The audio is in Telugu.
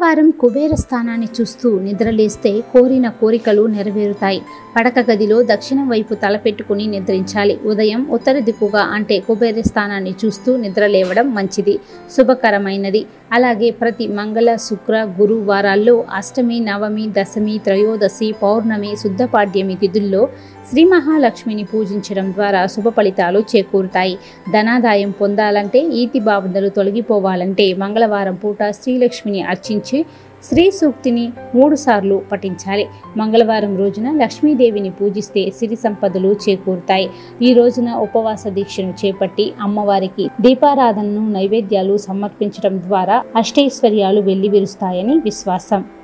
మంగళవారం కుబేర స్థానాన్ని చూస్తూ నిద్రలేస్తే కోరిన కోరికలు నెరవేరుతాయి పడక గదిలో దక్షిణం వైపు తలపెట్టుకుని నిద్రించాలి ఉదయం ఉత్తర దిక్కుగా అంటే కుబేర స్థానాన్ని చూస్తూ నిద్రలేవడం మంచిది శుభకరమైనది అలాగే ప్రతి మంగళ శుక్ర గురు వారాల్లో అష్టమి నవమి దశమి త్రయోదశి పౌర్ణమి శుద్ధపాడ్యమి తిథుల్లో శ్రీ మహాలక్ష్మిని పూజించడం ద్వారా శుభ ఫలితాలు చేకూరుతాయి ధనాదాయం పొందాలంటే ఈతి బాధలు తొలగిపోవాలంటే మంగళవారం పూట శ్రీలక్ష్మిని అర్చించి శ్రీ సూక్తిని మూడు సార్లు పఠించాలి మంగళవారం రోజున లక్ష్మీదేవిని పూజిస్తే సిరి సంపదలు చేకూరుతాయి ఈ రోజున ఉపవాస దీక్షను చేపట్టి అమ్మవారికి దీపారాధనను నైవేద్యాలు సమర్పించడం ద్వారా అష్టైశ్వర్యాలు వెల్లివిరుస్తాయని విశ్వాసం